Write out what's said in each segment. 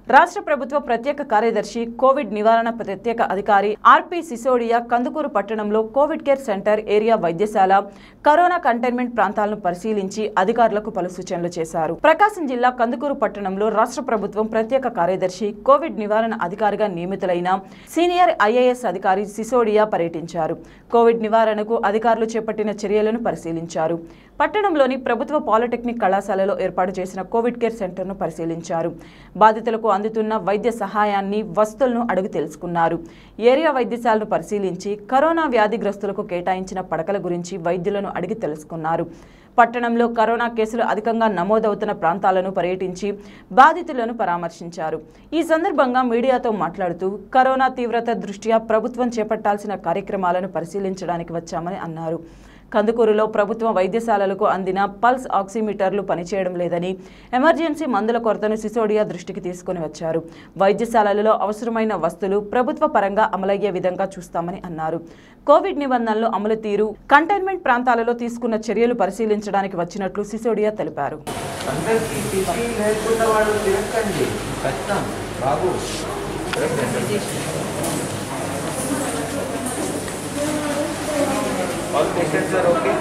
రాష్ట్ర ప్రభుత్వ ప్రత్యేక కార్యదర్శి కోవిడ్ నివారణ ప్రత్యేక అధికారి ఆర్పి సిసోడియా కందుకూరు పట్టణంలో కోవిడ్ కేర్ సెంటర్ ఏరియా వైద్యశాల కరోనా కంటైన్మెంట్ ప్రాంతాలను పరిశీలించి అధికారులకు పలు సూచనలు చేశారు ప్రకాశం జిల్లా కందుకూరు పట్టణంలో రాష్ట్ర ప్రభుత్వం ప్రత్యేక కార్యదర్శి కోవిడ్ నివారణ అధికారిగా నియమితులైన సీనియర్ ఐఏఎస్ అధికారి సిసోడియా పర్యటించారు కోవిడ్ నివారణకు అధికారులు చేపట్టిన చర్యలను పరిశీలించారు పట్టణంలోని ప్రభుత్వ పాలిటెక్నిక్ కళాశాలలో ఏర్పాటు చేసిన కోవిడ్ కేర్ సెంటర్ను పరిశీలించారు బాధితులకు అందుతున్న వైద్య సహాయాన్ని వస్తువులను అడుగు తెలుసుకున్నారు ఏరియా వైద్యశాలను పరిశీలించి కరోనా వ్యాధిగ్రస్తులకు కేటాయించిన పడకల గురించి వైద్యులను అడిగి తెలుసుకున్నారు పట్టణంలో కరోనా కేసులు అధికంగా నమోదవుతున్న ప్రాంతాలను పర్యటించి బాధితులను పరామర్శించారు ఈ సందర్భంగా మీడియాతో మాట్లాడుతూ కరోనా తీవ్రత దృష్ట్యా ప్రభుత్వం చేపట్టాల్సిన కార్యక్రమాలను పరిశీలించడానికి వచ్చామని అన్నారు కందుకూరులో ప్రభుత్వ వైద్యశాలలకు అందిన పల్స్ ఆక్సిమీటర్లు పనిచేయడం లేదని ఎమర్జెన్సీ మందుల కొరతను సిసోడియా దృష్టికి తీసుకుని వచ్చారు వైద్యశాలలలో అవసరమైన వస్తువులు ప్రభుత్వ పరంగా అమలయ్యే విధంగా చూస్తామని అన్నారు కోవిడ్ నిబంధనలు అమలు తీరు కంటైన్మెంట్ ప్రాంతాలలో తీసుకున్న చర్యలు పరిశీలించడానికి వచ్చినట్లు సిసోడియా తెలిపారు అందరికీ పిచ్చి లేకుండా వాడు తిరగండి కష్టం బాబు ఆల్ పేషెంట్స్ ఆర్ ఓకే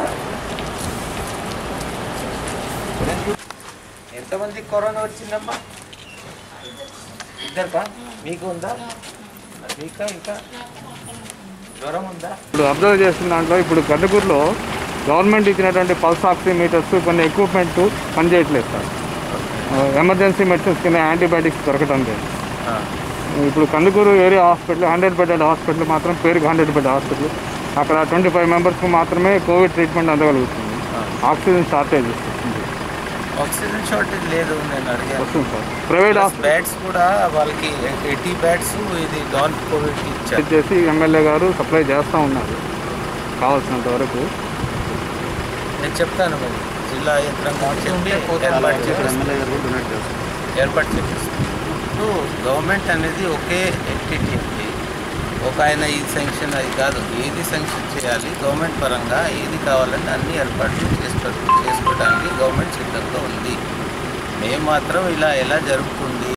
ఎంతమంది కరోనా వచ్చిందమ్మా ఇద్దరుకా మీకు ఉందా మీకా ఇంకా జ్వరం ఉందా ఇప్పుడు అబ్జర్వ్ చేస్తున్న దాంట్లో ఇప్పుడు కందుకూరులో గవర్నమెంట్ ఇచ్చినటువంటి పల్స్ ఆక్సిమీటర్స్ కొన్ని ఎక్విప్మెంట్ పనిచేయట్లేదు సార్ ఎమర్జెన్సీ మెడిసిన్స్ కింద యాంటీబయాటిక్స్ దొరకటం లేదు ఇప్పుడు Kandukur area hospital hundred bedded hospital మాత్రం పేరుకి హండ్రెడ్ బెడ్ హాస్పిటల్ అక్కడ ట్వంటీ ఫైవ్ మెంబర్స్కి మాత్రమే కోవిడ్ ట్రీట్మెంట్ అందగలుగుతుంది ఆక్సిజన్ షార్టేజ్ వస్తుంది ఆక్సిజన్ షార్టేజ్ లేదు నేను అడిగాను వస్తుంది సార్ ప్రైవేట్ హాస్పిటల్ బ్యాట్స్ కూడా వాళ్ళకి ఎయిటీ బ్యాట్స్ ఇది నాన్ కోవిడ్ ఇచ్చారు చేసి ఎమ్మెల్యే గారు సప్లై చేస్తూ ఉన్నారు కావాల్సినంత వరకు నేను చెప్తాను మరి జిల్లా యంత్రాంగం చెప్పి ఏర్పాటు చేపిస్తాను ఏర్పాటు చేపిస్తాను ఇప్పుడు గవర్నమెంట్ అనేది ఒకే ఎంటిటీ అండి ఒక ఆయన ఈ శాంక్షన్ అది కాదు ఏది శాంక్షన్ చేయాలి గవర్నమెంట్ పరంగా ఏది కావాలని అన్ని ఏర్పాట్లు చేసుకో చేసుకోవడానికి గవర్నమెంట్ సిద్ధంగా ఉంది మేము మాత్రం ఇలా ఎలా జరుగుతుంది